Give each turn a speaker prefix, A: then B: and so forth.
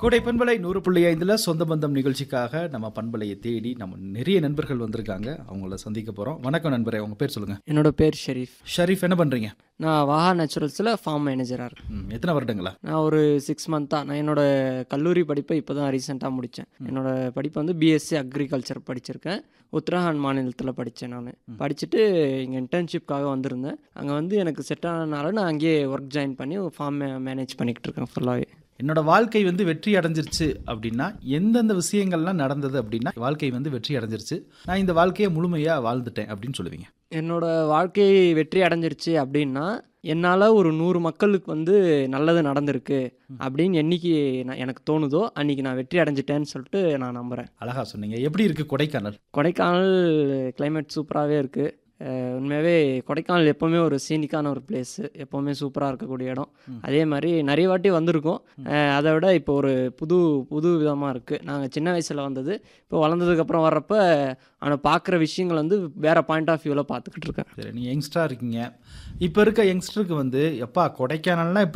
A: கோடை பண்பலை நூறு புள்ளி ஐந்துல சொந்த பந்தம் நிகழ்ச்சிக்காக நம்ம பண்பலையை தேடி நம்ம நிறைய நண்பர்கள் வந்திருக்காங்க அவங்கள சந்திக்க போறோம் வணக்கம் நண்பரே உங்க பேர் சொல்லுங்க
B: என்னோட பேர் ஷெரீஃப்
A: ஷரீஃப் என்ன பண்றீங்க
B: நான் வாஹா நேச்சுரல்ஸில் ஃபார்ம் மேனேஜராக இருக்கேன்
A: ம், எத்தனை வருடங்களா
B: நான் ஒரு சிக்ஸ் மந்த்தாக நான் என்னோட கல்லூரி படிப்பை இப்போ தான் ரீசெண்டாக முடித்தேன் என்னோட படிப்பு வந்து பிஎஸ்சி அக்ரிகல்ச்சர் படிச்சிருக்கேன் உத்தரகாண்ட் மாநிலத்தில் படித்தேன் நான் படிச்சுட்டு இங்கே இன்டர்ன்ஷிப்காக வந்திருந்தேன் அங்கே வந்து எனக்கு செட் ஆனதுனால நான் அங்கேயே ஒர்க் ஜாயின் பண்ணி ஃபார்ம் மேனேஜ் பண்ணிக்கிட்டு இருக்கேன் ஃபுல்லாகவே
A: என்னோட வாழ்க்கை வந்து வெற்றி அடைஞ்சிருச்சு அப்படின்னா எந்தெந்த விஷயங்கள்லாம் நடந்தது அப்படின்னா வாழ்க்கை வந்து வெற்றி அடைஞ்சிருச்சு நான் இந்த வாழ்க்கையை முழுமையா வாழ்ந்துட்டேன் அப்படின்னு சொல்லுவீங்க
B: என்னோட வாழ்க்கை வெற்றி அடைஞ்சிருச்சு அப்படின்னா என்னால் ஒரு நூறு மக்களுக்கு வந்து நல்லது நடந்திருக்கு அப்படின்னு என்னைக்கு நான் எனக்கு தோணுதோ அன்னைக்கு நான் வெற்றி அடைஞ்சிட்டேன்னு சொல்லிட்டு நான் நம்புகிறேன்
A: அழகா சொன்னீங்க எப்படி இருக்கு கொடைக்கானல்
B: கொடைக்கானல் கிளைமேட் சூப்பராகவே இருக்குது உண்மையாகவே கொடைக்கானல் எப்போவுமே ஒரு சீனிக்கான ஒரு பிளேஸு எப்போவுமே சூப்பராக இருக்கக்கூடிய இடம் அதே மாதிரி நிறைய வாட்டி வந்திருக்கோம் அஹ் அதை விட இப்போ ஒரு புது புது விதமாக இருக்குது நாங்கள் சின்ன வயசில் வந்தது இப்போ வளர்ந்ததுக்கப்புறம் வர்றப்ப அவனை பார்க்குற விஷயங்கள் வந்து வேறு பாயிண்ட் ஆஃப் வியூவில் பார்த்துக்கிட்டு இருக்கேன்
A: சரி நீ யங்ஸ்டரா இருக்கீங்க இப்போ இருக்க யங்ஸ்டருக்கு வந்து எப்பா கொடைக்கானல்னா இப்படி